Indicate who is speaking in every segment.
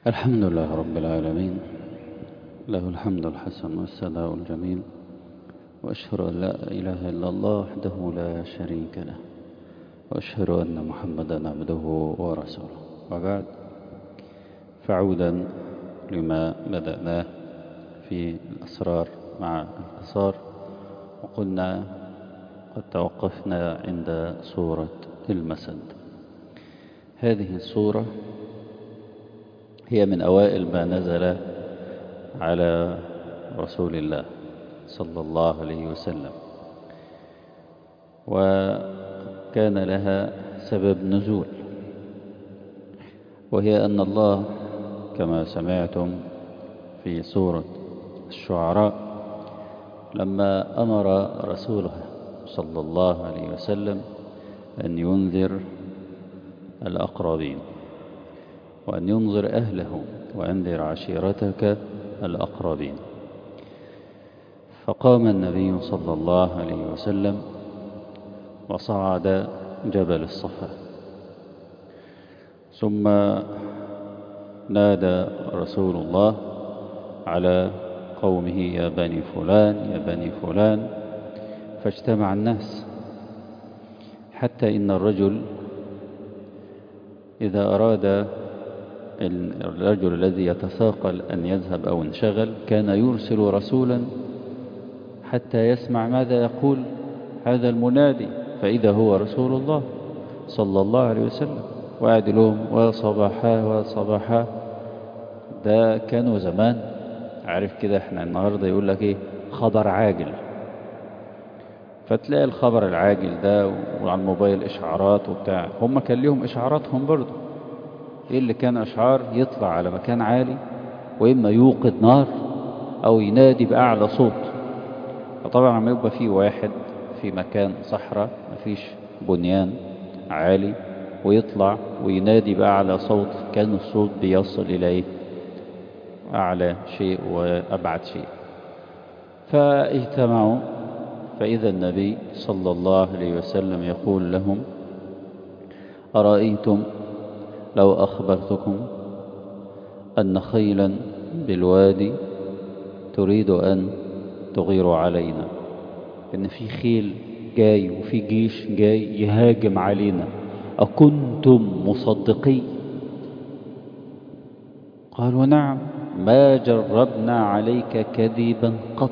Speaker 1: الحمد لله رب العالمين له الحمد الحسن والثناء الجميل وأشهد أن لا إله إلا الله وحده لا شريك له وأشهد أن محمدا عبده ورسوله وبعد فعودا لما بدأناه في الأسرار مع القصار وقلنا قد توقفنا عند سورة المسد هذه السورة هي من أوائل ما نزل على رسول الله صلى الله عليه وسلم وكان لها سبب نزول وهي أن الله كما سمعتم في سورة الشعراء لما أمر رسوله صلى الله عليه وسلم أن ينذر الأقربين وأن ينظر أهله وأنذر عشيرتك الأقربين فقام النبي صلى الله عليه وسلم وصعد جبل الصفا ثم نادى رسول الله على قومه يا بني فلان يا بني فلان فاجتمع الناس حتى إن الرجل إذا أراد الرجل الذي يتثاقل أن يذهب أو انشغل كان يرسل رسولا حتى يسمع ماذا يقول هذا المنادي فإذا هو رسول الله صلى الله عليه وسلم وقعد لهم وصباحا وصباحا ده كانوا زمان عارف كده احنا النهاردة يقول لك ايه خبر عاجل فتلاقي الخبر العاجل ده وعلى الموبايل اشعارات وبتاع هم كان ليهم اشعاراتهم برضه ايه اللي كان اشعار يطلع على مكان عالي واما يوقد نار او ينادي باعلى صوت فطبعا لما يبقى في واحد في مكان صحراء مفيش بنيان عالي ويطلع وينادي بأعلى صوت كان الصوت بيصل إلى أعلى شيء وأبعد شيء فاجتمعوا فإذا النبي صلى الله عليه وسلم يقول لهم أرأيتم لو أخبرتكم أن خيلا بالوادي تريد أن تغير علينا إن في خيل جاي وفي جيش جاي يهاجم علينا أكنتم مصدقين قالوا نعم ما جربنا عليك كذبا قط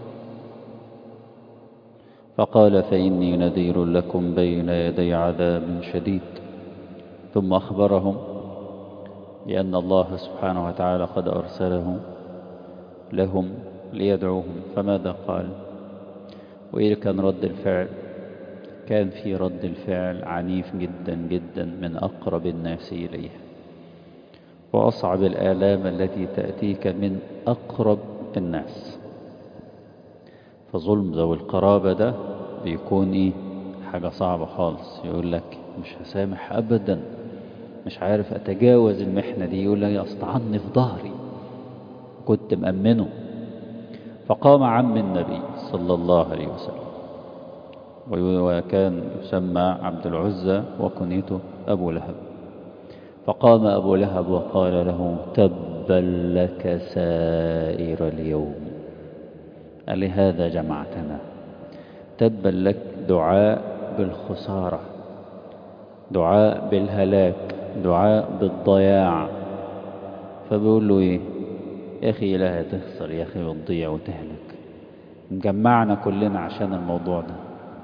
Speaker 1: فقال فإني نذير لكم بين يدي عذاب شديد ثم أخبرهم بأن الله سبحانه وتعالى قد أرسله لهم ليدعوهم فماذا قال وإيه كان رد الفعل كان في رد الفعل عنيف جدا جدا من أقرب الناس إليه وأصعب الآلام التي تأتيك من أقرب الناس فظلم ذوي القرابة ده بيكون إيه حاجة صعبة خالص يقول لك مش هسامح أبدا مش عارف أتجاوز المحنة دي يقول لك أسطعني في ظهري كنت مأمنه فقام عم النبي صلى الله عليه وسلم وكان يسمى عبد العزة وكنيته أبو لهب فقام أبو لهب وقال له تبا لك سائر اليوم ألهذا جمعتنا تبا لك دعاء بالخسارة دعاء بالهلاك دعاء بالضياع فبيقول له ايه يا أخي لا تخسر يا أخي وتضيع وتهلك مجمعنا كلنا عشان الموضوع ده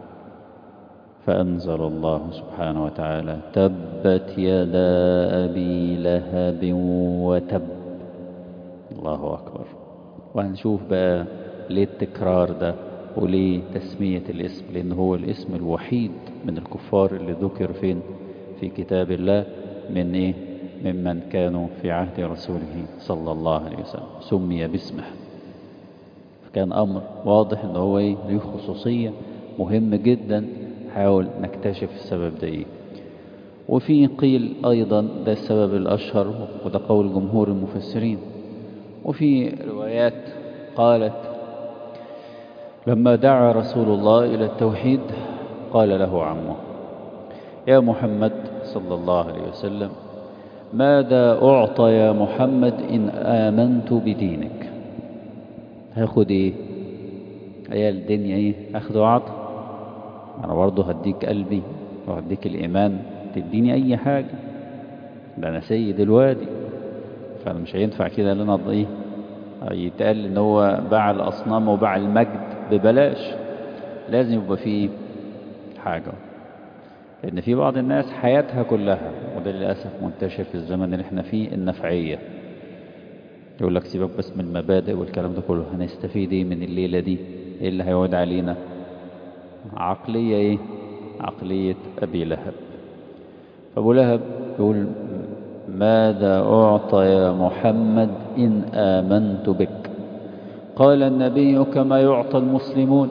Speaker 1: فأنزل الله سبحانه وتعالى تبت يدا أبي لهب وتب الله أكبر وهنشوف بقى ليه التكرار ده وليه تسمية الاسم لأن هو الاسم الوحيد من الكفار اللي ذكر فين في كتاب الله من إيه ممن كانوا في عهد رسوله صلى الله عليه وسلم سمي باسمه فكان أمر واضح أنه هو إيه له خصوصية مهم جدا حاول نكتشف السبب ده إيه وفي قيل أيضا ده السبب الأشهر وده قول جمهور المفسرين وفي روايات قالت لما دعا رسول الله إلى التوحيد قال له عمه يا محمد صلى الله عليه وسلم ماذا أعطى يا محمد إن آمنت بدينك هاخد إيه هي الدنيا إيه أخذ وعطى أنا برضه هديك قلبي وهديك الإيمان تديني أي حاجة ده أنا سيد الوادي فأنا مش هينفع كده اللي أنا إيه يتقال إن هو باع الأصنام وباع المجد ببلاش لازم يبقى فيه حاجة لأن في بعض الناس حياتها كلها وده للأسف منتشر في الزمن اللي احنا فيه النفعية يقول لك سيبك بس من المبادئ والكلام ده كله هنستفيد ايه من الليلة دي ايه اللي هيعود علينا عقلية ايه عقلية أبي لهب أبو لهب يقول ماذا أعطى يا محمد إن آمنت بك قال النبي كما يعطى المسلمون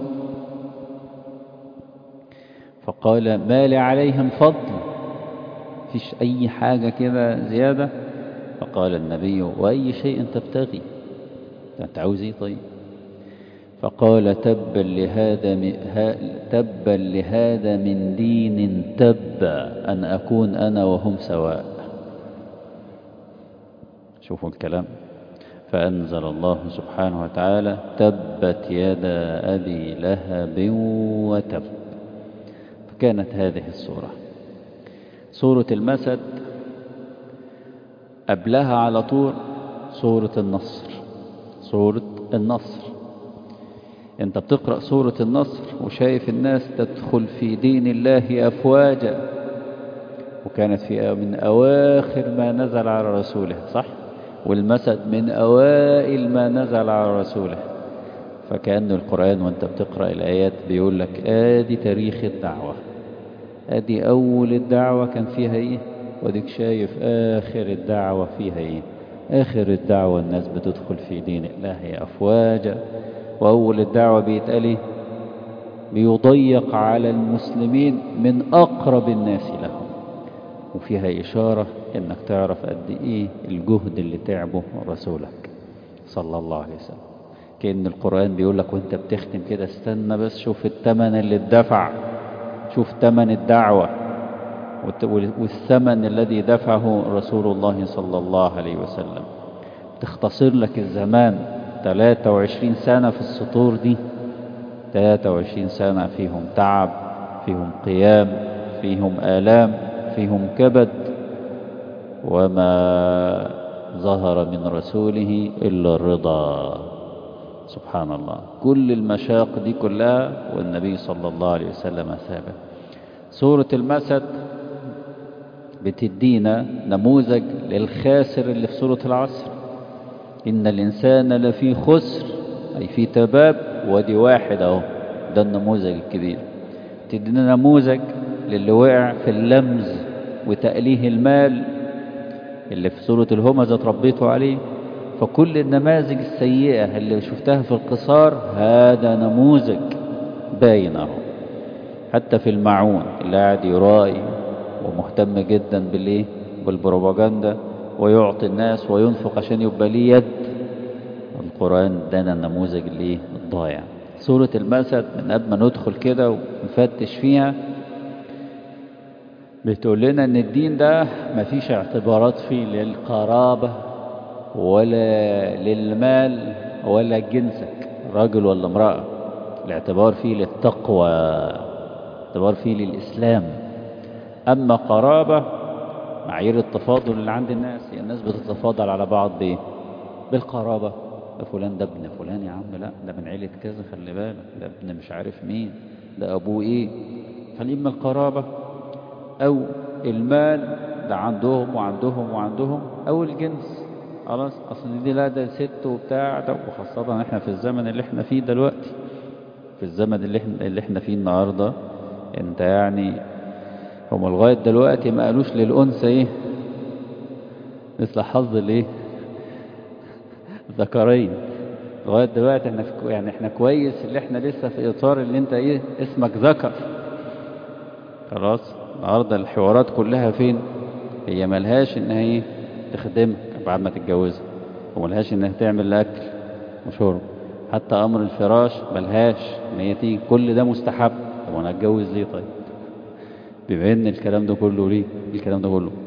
Speaker 1: فقال ما لي عليهم فضل فيش أي حاجة كده زيادة فقال النبي وأي شيء تبتغي أنت عاوز إيه طيب فقال تبا لهذا من تبا لهذا من دين تبا أن أكون أنا وهم سواء شوفوا الكلام فأنزل الله سبحانه وتعالى تبت يدا أبي لهب وتب فكانت هذه الصورة سورة المسد قبلها على طول سورة النصر سورة النصر انت بتقرأ سورة النصر وشايف الناس تدخل في دين الله أفواجا وكانت في من أواخر ما نزل على رسوله صح والمسد من أوائل ما نزل على رسوله فكأن القرآن وانت بتقرأ الآيات بيقول لك آدي تاريخ الدعوة آدي أول الدعوة كان فيها إيه وديك شايف آخر الدعوة فيها إيه آخر الدعوة الناس بتدخل في دين الله أفواجا وأول الدعوة بيتقال إيه بيضيق على المسلمين من أقرب الناس لهم وفيها إشارة إنك تعرف قد إيه الجهد اللي تعبه رسولك صلى الله عليه وسلم كأن القرآن بيقول لك وانت بتختم كده استنى بس شوف الثمن اللي اتدفع شوف ثمن الدعوة والثمن الذي دفعه رسول الله صلى الله عليه وسلم تختصر لك الزمان 23 سنة في السطور دي 23 سنة فيهم تعب فيهم قيام فيهم آلام فيهم كبد وما ظهر من رسوله إلا الرضا سبحان الله كل المشاق دي كلها والنبي صلى الله عليه وسلم ثابت سورة المسد بتدينا نموذج للخاسر اللي في سورة العصر إن الإنسان لفي خسر أي في تباب ودي واحد أهو ده النموذج الكبير تدينا نموذج للي وقع في اللمز وتأليه المال اللي في سورة الهمزة تربيته عليه فكل النماذج السيئة اللي شفتها في القصار هذا نموذج باين اهو حتى في المعون اللي قاعد يرائي ومهتم جدا بالايه بالبروباجندا ويعطي الناس وينفق عشان يبقى ليه يد القرآن ادانا النموذج الايه الضايع سورة المسد من قبل ما ندخل كده ونفتش فيها بتقول لنا ان الدين ده مفيش اعتبارات فيه للقرابة ولا للمال ولا جنسك راجل ولا امرأة الاعتبار فيه للتقوى اعتبار فيه للإسلام أما قرابة معايير التفاضل اللي عند الناس هي الناس بتتفاضل على بعض بايه بالقرابة ده فلان ده ابن فلان يا عم لا ده من عيلة كذا خلي بالك ده ابن مش عارف مين ده أبوه إيه فالإما القرابة أو المال ده عندهم وعندهم وعندهم أو الجنس خلاص أصل دي لا ده ست وبتاع ده وخاصة احنا في الزمن اللي احنا فيه دلوقتي في الزمن اللي احنا, اللي احنا فيه النهاردة انت يعني هم لغاية دلوقتي ما قالوش للأنثى ايه مثل حظ الايه ذكرين لغاية دلوقتي احنا في يعني احنا كويس اللي احنا لسه في اطار اللي انت ايه اسمك ذكر خلاص النهارده الحوارات كلها فين هي ملهاش ان هي تخدمك بعد ما تتجوزها وملهاش انها تعمل اكل وشرب حتى امر الفراش ملهاش ان هي تيجي كل ده مستحب طب وانا اتجوز ليه طيب بما ان الكلام ده كله ليه الكلام ده كله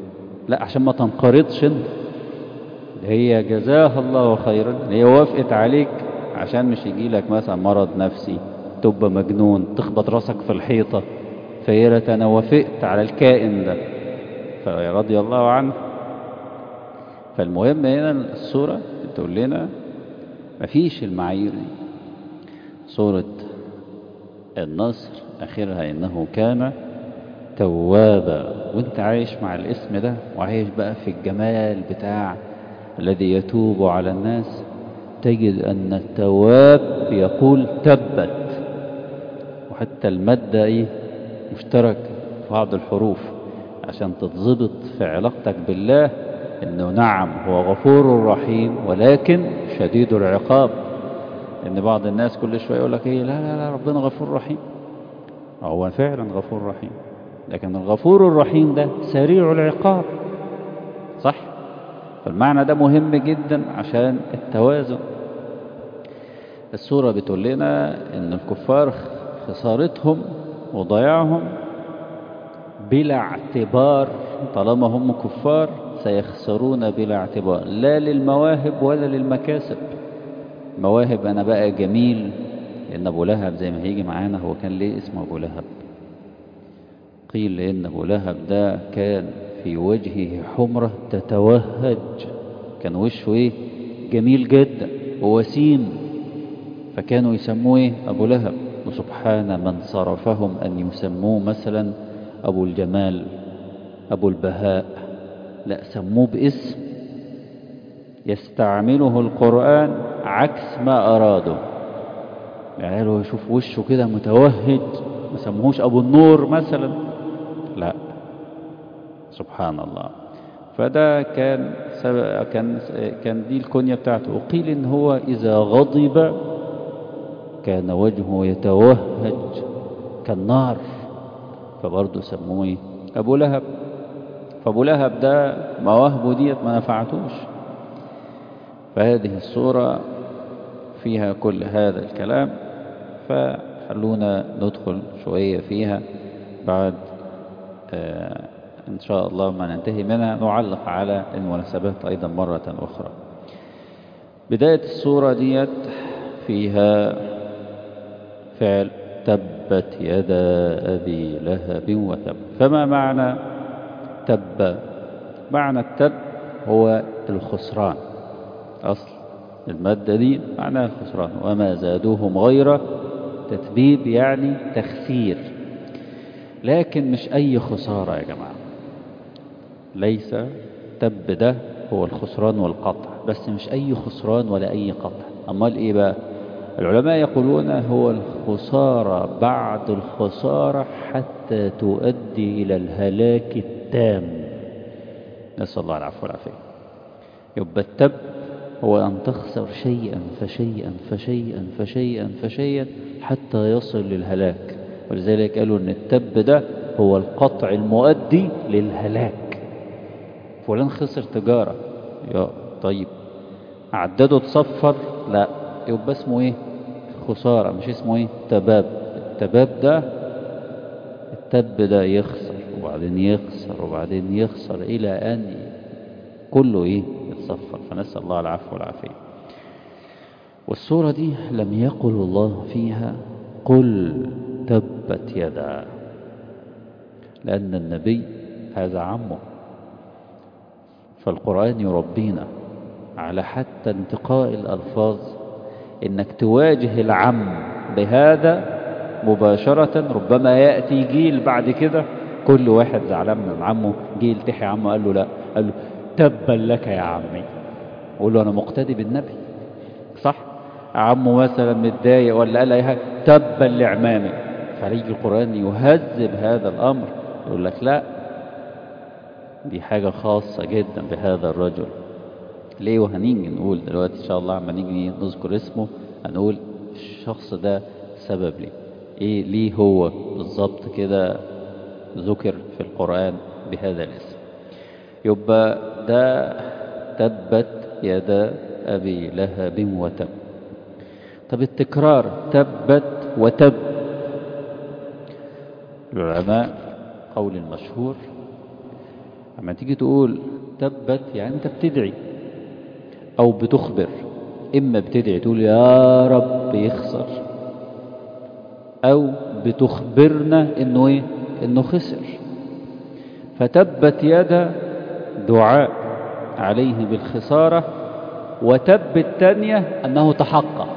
Speaker 1: لا عشان ما تنقرضش انت هي جزاها الله خيرا هي وافقت عليك عشان مش يجي لك مثلا مرض نفسي تبقى مجنون تخبط راسك في الحيطة فهي انا وافقت على الكائن ده فرضي الله عنه فالمهم هنا الصورة بتقول لنا مفيش المعايير دي صورة النصر آخرها إنه كان توابا وانت عايش مع الاسم ده وعايش بقى في الجمال بتاع الذي يتوب على الناس تجد أن التواب يقول تبت وحتى المادة إيه مشترك في بعض الحروف عشان تتضبط في علاقتك بالله انه نعم هو غفور رحيم ولكن شديد العقاب ان بعض الناس كل شويه يقول لك ايه لا لا لا ربنا غفور رحيم هو فعلا غفور رحيم لكن الغفور الرحيم ده سريع العقاب صح فالمعنى ده مهم جدا عشان التوازن السورة بتقول لنا ان الكفار خسارتهم وضياعهم بلا اعتبار طالما هم كفار سيخسرون بلا اعتبار لا للمواهب ولا للمكاسب مواهب أنا بقى جميل لأن أبو لهب زي ما هيجي معانا هو كان ليه اسمه أبو لهب قيل لأن أبو لهب ده كان في وجهه حمرة تتوهج كان وشه إيه جميل جدا ووسيم فكانوا يسموه إيه أبو لهب وسبحان من صرفهم أن يسموه مثلا أبو الجمال أبو البهاء لا سموه باسم يستعمله القرآن عكس ما أراده يعني لو يشوف وشه كده متوهج ما سموهوش أبو النور مثلا لا سبحان الله فده كان كان كان دي الكنية بتاعته وقيل إن هو إذا غضب كان وجهه يتوهج كالنار فبرضه سموه أبو لهب فأبو لهب ده مواهبه ديت ما نفعتوش فهذه الصورة فيها كل هذا الكلام فخلونا ندخل شوية فيها بعد آه إن شاء الله ما ننتهي منها نعلق على المناسبات أيضا مرة أخرى بداية الصورة ديت فيها فعل تبت يدا أبي لهب وتب فما معنى تب معنى التب هو الخسران أصل المادة دي معناها الخسران وما زادوهم غير تتبيب يعني تخسير لكن مش أي خسارة يا جماعة ليس تب ده هو الخسران والقطع بس مش أي خسران ولا أي قطع أمال إيه بقى العلماء يقولون هو الخسارة بعد الخسارة حتى تؤدي إلى الهلاك التام نسأل الله العفو والعافية يبقى التب هو أن تخسر شيئا فشيئا فشيئا فشيئا فشيئا حتى يصل للهلاك ولذلك قالوا أن التب ده هو القطع المؤدي للهلاك فلان خسر تجارة يا طيب عدده تصفر لا يبقى اسمه ايه خسارة مش اسمه ايه تباب التباب ده التب ده يخسر وبعدين يخسر وبعدين يخسر إلى أن كله ايه يتصفر فنسأل الله العفو والعافية والسورة دي لم يقل الله فيها قل تبت يدا لأن النبي هذا عمه فالقرآن يربينا على حتى انتقاء الألفاظ إنك تواجه العم بهذا مباشرة ربما يأتي جيل بعد كده كل واحد زعلان من عمه جيل تحي عمه قال له لا قال له تبا لك يا عمي قول له أنا مقتدي بالنبي صح عمه مثلا متضايق ولا قال أي حاجة تبا لعمامي فيجي القرآن يهذب هذا الأمر يقول لك لا دي حاجة خاصة جدا بهذا الرجل ليه وهنيجي نقول دلوقتي إن شاء الله عما نيجي نذكر اسمه هنقول الشخص ده سبب ليه إيه ليه هو بالظبط كده ذكر في القرآن بهذا الاسم يبقى ده تبت يدا أبي لهب وتب طب التكرار تبت وتب العلماء قول المشهور لما تيجي تقول تبت يعني انت بتدعي او بتخبر اما بتدعي تقول يا رب يخسر او بتخبرنا انه ايه انه خسر فتبت يد دعاء عليه بالخسارة وتب الثانية أنه تحقق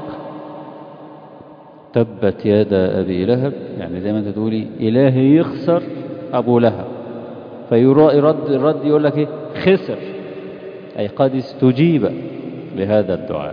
Speaker 1: تبت يد أبي لهب يعني زي ما أنت تقولي إلهي يخسر أبو لهب فيرد الرد يقول لك إيه خسر أي قد استجيب لهذا الدعاء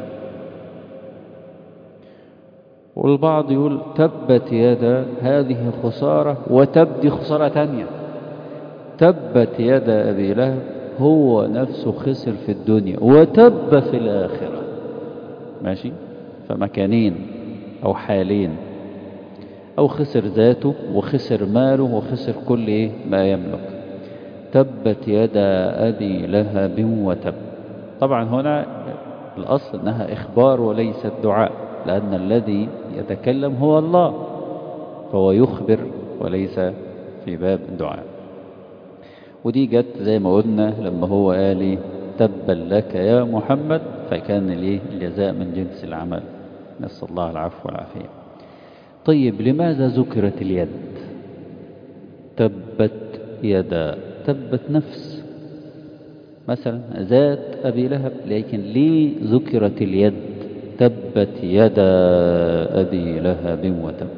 Speaker 1: والبعض يقول تبت يد هذه خسارة وتبدي خسارة تانية تبت يد أبي لهب هو نفسه خسر في الدنيا وتب في الآخرة ماشي فمكانين أو حالين أو خسر ذاته وخسر ماله وخسر كل إيه ما يملك تبت يد أبي لهب وتب طبعا هنا الأصل أنها إخبار وليست دعاء لأن الذي يتكلم هو الله فهو يخبر وليس في باب الدعاء ودي جت زي ما قلنا لما هو قال لي تبا لك يا محمد فكان ليه الجزاء من جنس العمل نسأل الله العفو والعافية طيب لماذا ذكرت اليد تبت يدا تبت نفس مثلا ذات أبي لهب لكن ليه ذكرت اليد تبت يدا أبي لهب وتب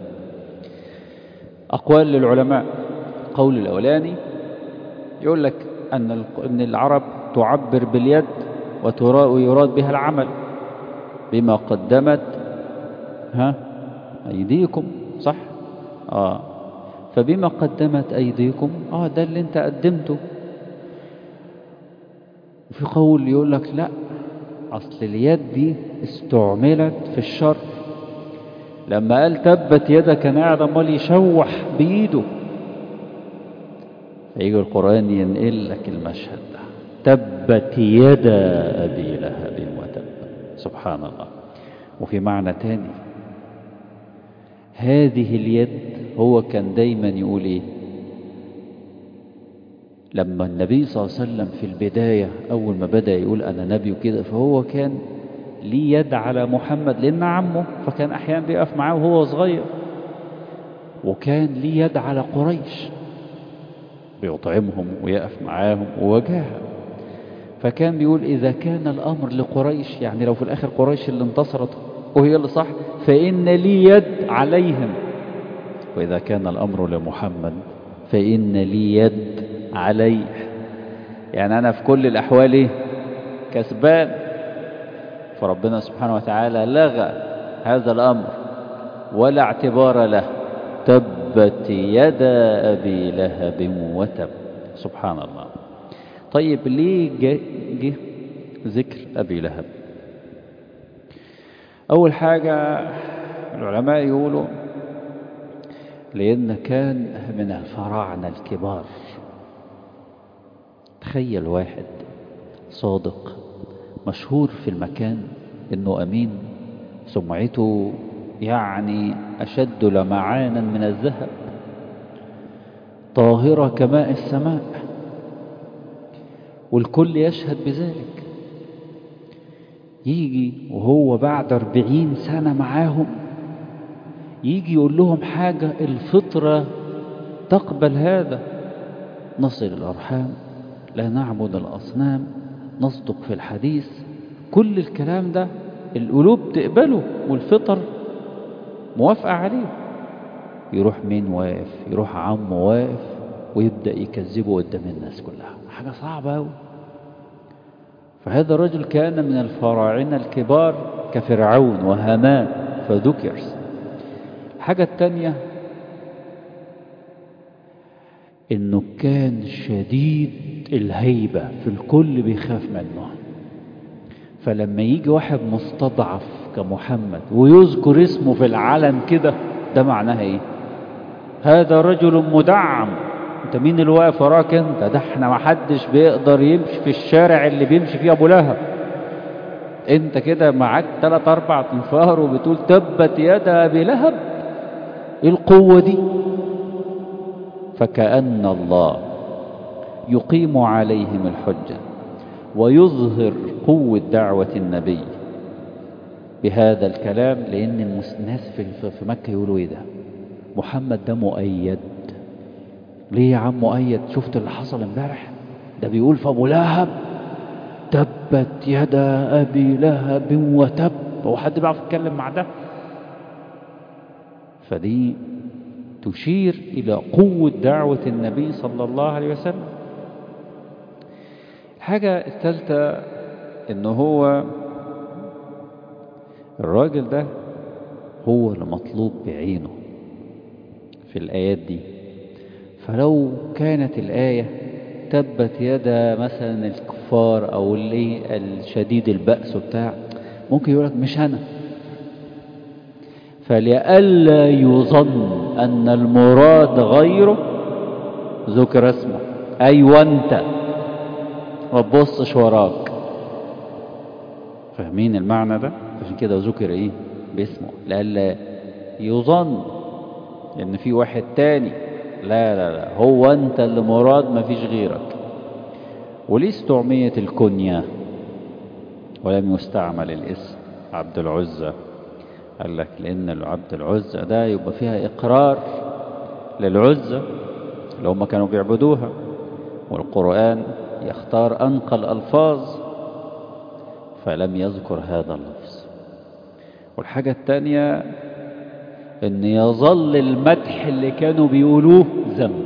Speaker 1: أقوال للعلماء قول الأولاني يقول لك أن أن العرب تعبر باليد ويراد بها العمل بما قدمت ها أيديكم صح آه فبما قدمت أيديكم آه ده اللي أنت قدمته في قول يقول لك لا أصل اليد دي استعملت في الشر لما قال تبت يدك كان قاعد امال يشوح بإيده فيجي القرآن ينقل لك المشهد ده تبت يدا أبي لهب وتب سبحان الله وفي معنى تاني هذه اليد هو كان دايما يقول ايه لما النبي صلى الله عليه وسلم في البداية أول ما بدأ يقول أنا نبي وكده فهو كان ليه يد على محمد لأن عمه فكان أحيانا بيقف معاه وهو صغير وكان ليه يد على قريش بيطعمهم ويقف معاهم ووجاههم فكان بيقول إذا كان الأمر لقريش يعني لو في الآخر قريش اللي انتصرت وهي اللي صح فإن لي يد عليهم وإذا كان الأمر لمحمد فإن لي يد عليه يعني أنا في كل الأحوال كسبان فربنا سبحانه وتعالى لغى هذا الأمر ولا اعتبار له تبت يدا أبي لهب وتب سبحان الله طيب ليه جه, جه ذكر أبي لهب أول حاجة العلماء يقولوا لأن كان من الفراعنة الكبار تخيل واحد صادق مشهور في المكان انه امين سمعته يعني اشد لمعانا من الذهب طاهرة كماء السماء والكل يشهد بذلك يجي وهو بعد أربعين سنة معاهم يجي يقول لهم حاجة الفطرة تقبل هذا نصل الأرحام لا نعبد الأصنام نصدق في الحديث كل الكلام ده القلوب تقبله والفطر موافقة عليه يروح مين واقف يروح عمه واقف ويبدأ يكذبه قدام الناس كلها حاجة صعبة أوي فهذا الرجل كان من الفراعنة الكبار كفرعون وهامان فذكر الحاجة التانية انه كان شديد الهيبة في الكل بيخاف منه فلما يجي واحد مستضعف كمحمد ويذكر اسمه في العلن كده ده معناها ايه هذا رجل مدعم انت مين اللي واقف وراك انت ده احنا ما حدش بيقدر يمشي في الشارع اللي بيمشي فيه ابو لهب انت كده معاك ثلاث اربع انفار وبتقول تبت يد ابي لهب ايه القوه دي فكأن الله يقيم عليهم الحجة ويظهر قوة دعوة النبي بهذا الكلام لأن الناس في مكة يقولوا إيه ده محمد ده مؤيد ليه يا عم مؤيد شفت اللي حصل امبارح ده بيقول في أبو لهب تبت يدا أبي لهب وتب هو حد بيعرف يتكلم مع ده فدي تشير إلى قوة دعوة النبي صلى الله عليه وسلم الحاجة الثالثة إن هو الراجل ده هو اللي مطلوب بعينه في الآيات دي فلو كانت الآية تبت يدا مثلا الكفار أو اللي الشديد البأس وبتاع ممكن يقولك مش أنا فلئلا يظن أن المراد غيره ذكر اسمه أيوة أنت ما تبصش وراك فاهمين المعنى ده عشان كده ذكر ايه باسمه لئلا يظن ان في واحد تاني لا لا لا هو انت اللي مراد ما فيش غيرك وليه استعمية الكنية ولم يستعمل الاسم عبد العزة قال لك لان عبد العزة ده يبقى فيها اقرار للعزة اللي هم كانوا بيعبدوها والقرآن يختار أنقى الألفاظ فلم يذكر هذا اللفظ والحاجة الثانية ان يظل المدح اللي كانوا بيقولوه ذنب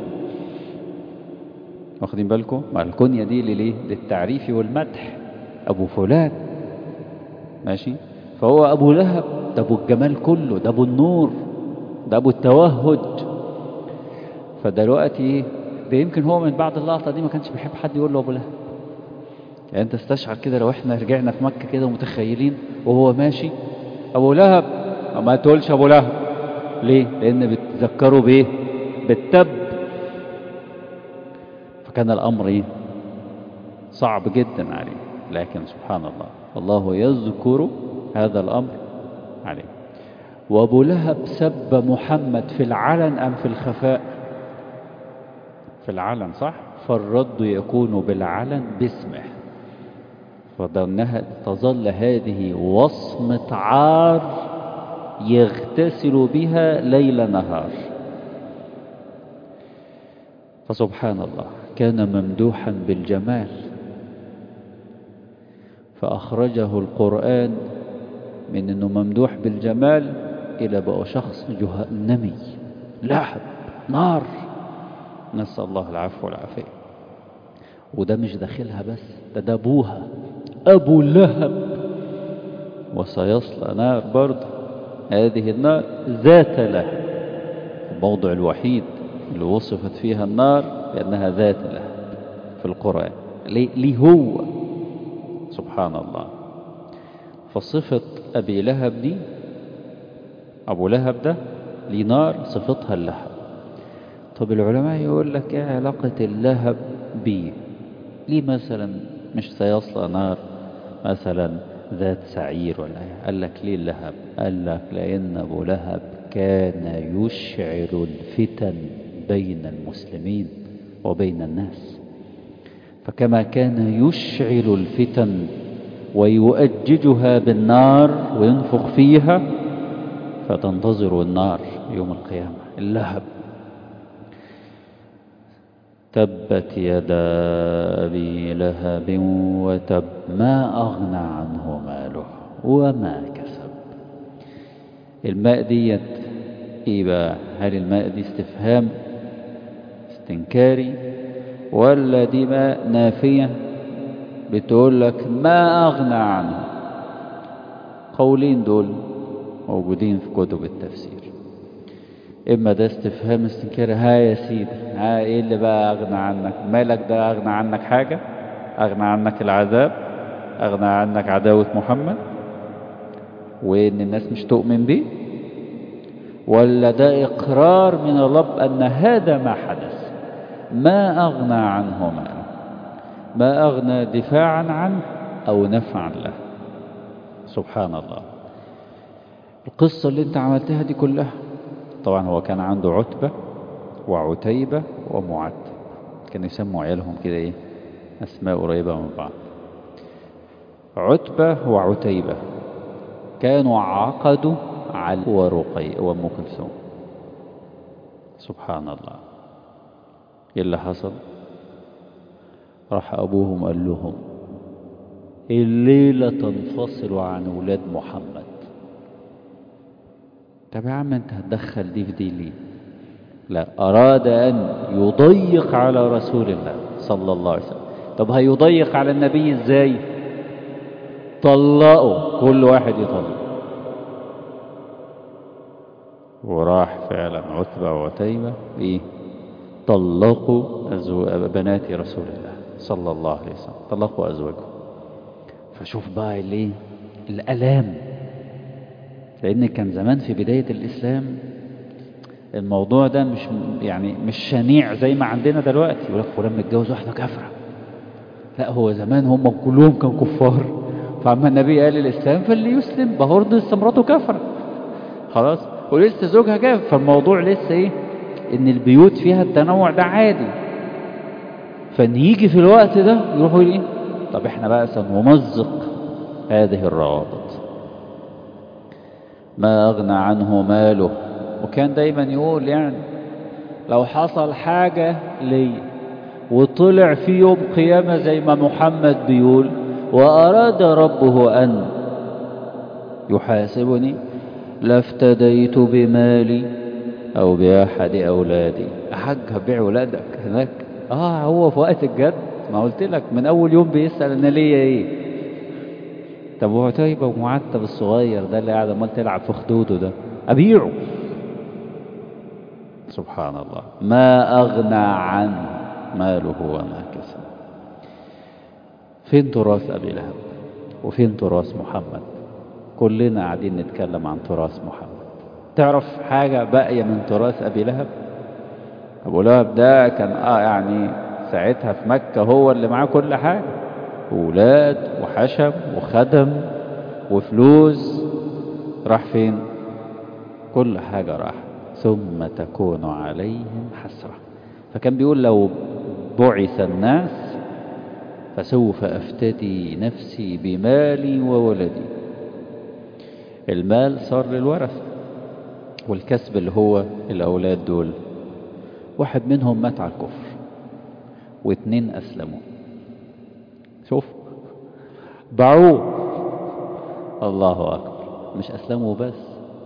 Speaker 1: واخدين بالكم مع الكنية دي لليه للتعريف والمدح ابو فلان ماشي فهو ابو لهب ده ابو الجمال كله ده ابو النور ده ابو التوهج فدلوقتي ده يمكن هو من بعد اللقطة دي ما كانش بيحب حد يقول له ابو لهب يعني انت استشعر كده لو احنا رجعنا في مكة كده ومتخيلين وهو ماشي ابو لهب ما تقولش ابو لهب ليه لان بتذكروا بايه بالتب فكان الامر ايه صعب جدا عليه لكن سبحان الله الله يذكر هذا الامر عليه وابو لهب سب محمد في العلن ام في الخفاء في العلن صح فالرد يكون بالعلن باسمه فظنها تظل هذه وصمة عار يغتسل بها ليل نهار فسبحان الله كان ممدوحا بالجمال فأخرجه القرآن من أنه ممدوح بالجمال إلى بقى شخص جهنمي لهب نار نسأل الله العفو والعافية وده مش داخلها بس ده ده أبوها أبو لهب وسيصلى نار برضه هذه النار ذات لهب الموضع الوحيد اللي وصفت فيها النار بأنها ذات لهب في القرآن ليه هو سبحان الله فصفة أبي لهب دي أبو لهب ده ليه نار صفتها اللهب طب العلماء يقول لك ايه علاقة اللهب بيه ليه مثلا مش سيصلى نار مثلا ذات سعير ولا ايه قال لك ليه اللهب قال لك لأن أبو لهب كان يشعل الفتن بين المسلمين وبين الناس فكما كان يشعل الفتن ويؤججها بالنار وينفخ فيها فتنتظر النار يوم القيامة اللهب تبت يدا أبي لهب وتب ما أغنى عنه ماله وما كسب الماء ديت إيه بقى هل الماء دي استفهام استنكاري ولا دي ماء نافية بتقول لك ما أغنى عنه قولين دول موجودين في كتب التفسير إما ده استفهام استنكاري ها يا سيدي ها إيه اللي بقى أغنى عنك مالك ده أغنى عنك حاجة أغنى عنك العذاب أغنى عنك عداوة محمد وإن الناس مش تؤمن به ولا ده إقرار من الرب أن هذا ما حدث ما أغنى عنه ماله ما أغنى دفاعا عنه أو نفعا له سبحان الله القصة اللي انت عملتها دي كلها طبعا هو كان عنده عتبة وعتيبة ومعتب كانوا يسموا عيالهم كده ايه اسماء قريبة من بعض عتبة وعتيبة كانوا عقدوا على ورقي وام كلثوم سبحان الله ايه اللي حصل راح ابوهم قال لهم الليلة تنفصل عن ولاد محمد طب يا عم انت هتدخل دي في دي ليه لا أراد أن يضيق على رسول الله صلى الله عليه وسلم طب هيضيق على النبي ازاي طلقوا كل واحد يطلق وراح فعلا عتبة وعتيبة ايه طلقوا أزو... بنات رسول الله صلى الله عليه وسلم طلقوا أزواجهم فشوف بقى ليه الألام لأن كان زمان في بداية الإسلام الموضوع ده مش يعني مش شنيع زي ما عندنا دلوقتي يقول لك فلان متجوز واحدة كافرة لا هو زمان هم كلهم كانوا كفار فعما النبي قال الإسلام فاللي يسلم برضه لسه مراته كافرة خلاص ولسه زوجها كافر فالموضوع لسه ايه ان البيوت فيها التنوع ده عادي فان يجي في الوقت ده يروحوا ايه طب احنا بقى سنمزق هذه الروابط ما أغنى عنه ماله وكان دايما يقول يعني لو حصل حاجة لي وطلع في يوم قيامة زي ما محمد بيقول وأراد ربه أن يحاسبني لافتديت بمالي أو بأحد أولادي حاج هبيع ولادك هناك آه هو في وقت الجد ما قلت لك من أول يوم بيسأل أنا ليا إيه طب وعتيبة ومعتب الصغير ده اللي قاعد عمال تلعب في خدوده ده أبيعه سبحان الله ما أغنى عنه ماله وما كسب فين تراث أبي لهب وفين تراث محمد كلنا قاعدين نتكلم عن تراث محمد تعرف حاجة باقية من تراث أبي لهب أبو لهب ده كان آه يعني ساعتها في مكة هو اللي معاه كل حاجة أولاد وحشم وخدم وفلوس راح فين كل حاجة راح ثم تكون عليهم حسرة فكان بيقول لو بعث الناس فسوف أفتدي نفسي بمالي وولدي المال صار للورث والكسب اللي هو الأولاد دول واحد منهم مات على الكفر واثنين أسلموا شوف باعوه الله أكبر مش أسلموا بس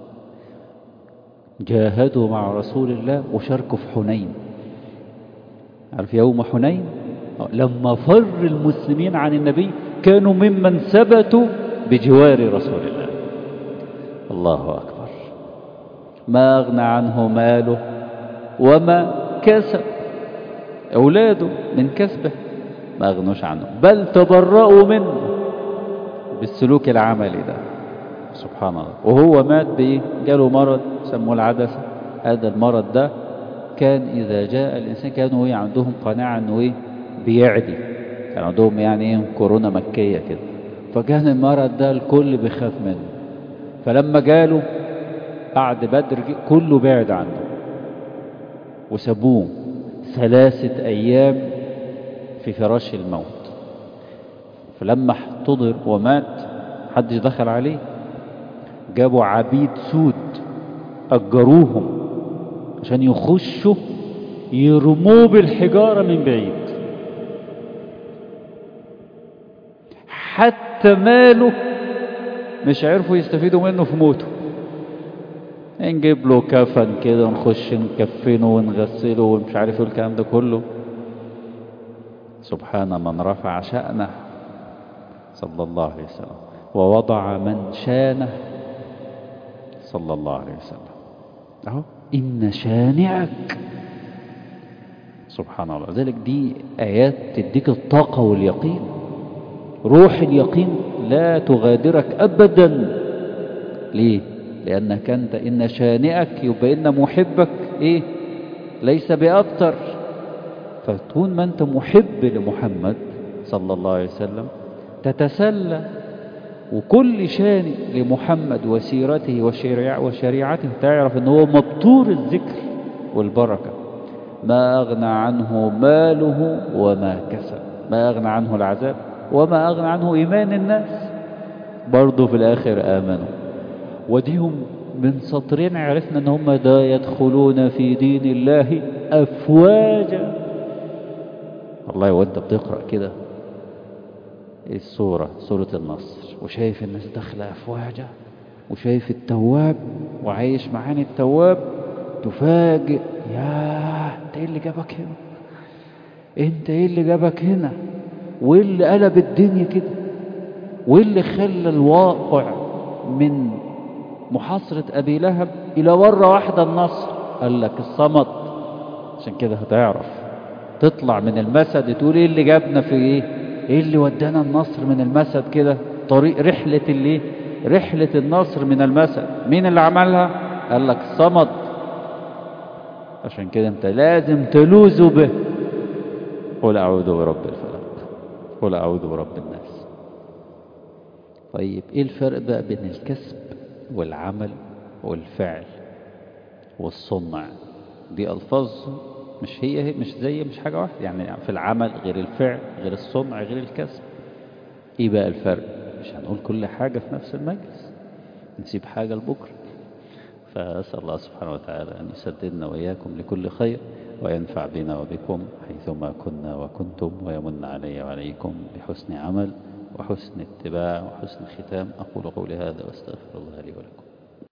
Speaker 1: جاهدوا مع رسول الله وشاركوا في حنين عارف يوم حنين لما فر المسلمين عن النبي كانوا ممن ثبتوا بجوار رسول الله الله أكبر ما أغنى عنه ماله وما كسب أولاده من كسبه ما أغنوش عنه بل تبرأوا منه بالسلوك العملي ده سبحان الله وهو مات بإيه جاله مرض سموه العدسة هذا المرض ده كان إذا جاء الإنسان كانوا إيه عندهم قناعة أنه إيه بيعدي كان عندهم يعني إيه كورونا مكية كده فكان المرض ده الكل بيخاف منه فلما جاله بعد بدر كله بعد عنه وسابوه ثلاثة أيام في فراش الموت فلما احتضر ومات حدش دخل عليه جابوا عبيد سود أجروهم عشان يخشوا يرموه بالحجارة من بعيد حتى ماله مش عرفوا يستفيدوا منه في موته نجيب له كفن كده ونخش نكفنه ونغسله ومش عارف ايه الكلام ده كله سبحان من رفع شأنه صلى الله عليه وسلم ووضع من شانه صلى الله عليه وسلم اهو إن شانعك سبحان الله ذلك دي آيات تديك الطاقة واليقين روح اليقين لا تغادرك أبدا ليه لأنك أنت إن شانئك يبقى إن محبك إيه ليس بأبتر فطول ما أنت محب لمحمد صلى الله عليه وسلم تتسلى وكل شانئ لمحمد وسيرته وشريع وشريعته تعرف ان هو مبتور الذكر والبركة ما أغنى عنه ماله وما كسب ما أغنى عنه العذاب وما أغنى عنه إيمان الناس برضه في الآخر آمنوا وديهم من سطرين عرفنا ان هم دا يدخلون في دين الله أفواجا والله وانت بتقرأ كده السورة سورة النصر وشايف الناس داخلة أفواجا وشايف التواب وعايش معاني التواب تفاجئ ياه انت ايه اللي جابك هنا انت ايه اللي جابك هنا وايه اللي قلب الدنيا كده وايه اللي خلى الواقع من محاصرة أبي لهب إلى مرة واحدة النصر قال لك الصمد عشان كده هتعرف تطلع من المسد تقول ايه اللي جابنا في ايه ايه اللي ودانا النصر من المسد كده طريق رحلة اللي رحلة النصر من المسد مين اللي عملها قال لك صمد عشان كده انت لازم تلوذ به قل اعوذ برب الفلق قل اعوذ برب الناس طيب ايه الفرق بقى بين الكسب والعمل والفعل والصنع دي الفاظ مش هي مش زي مش حاجة واحدة يعني في العمل غير الفعل غير الصنع غير الكسب ايه بقى الفرق مش هنقول كل حاجة في نفس المجلس نسيب حاجة لبكرة فأسأل الله سبحانه وتعالى أن يسددنا وإياكم لكل خير وينفع بنا وبكم حيثما كنا وكنتم ويمن علي وعليكم بحسن عمل وحسن اتباع وحسن ختام أقول قولي هذا واستغفر الله لي ولكم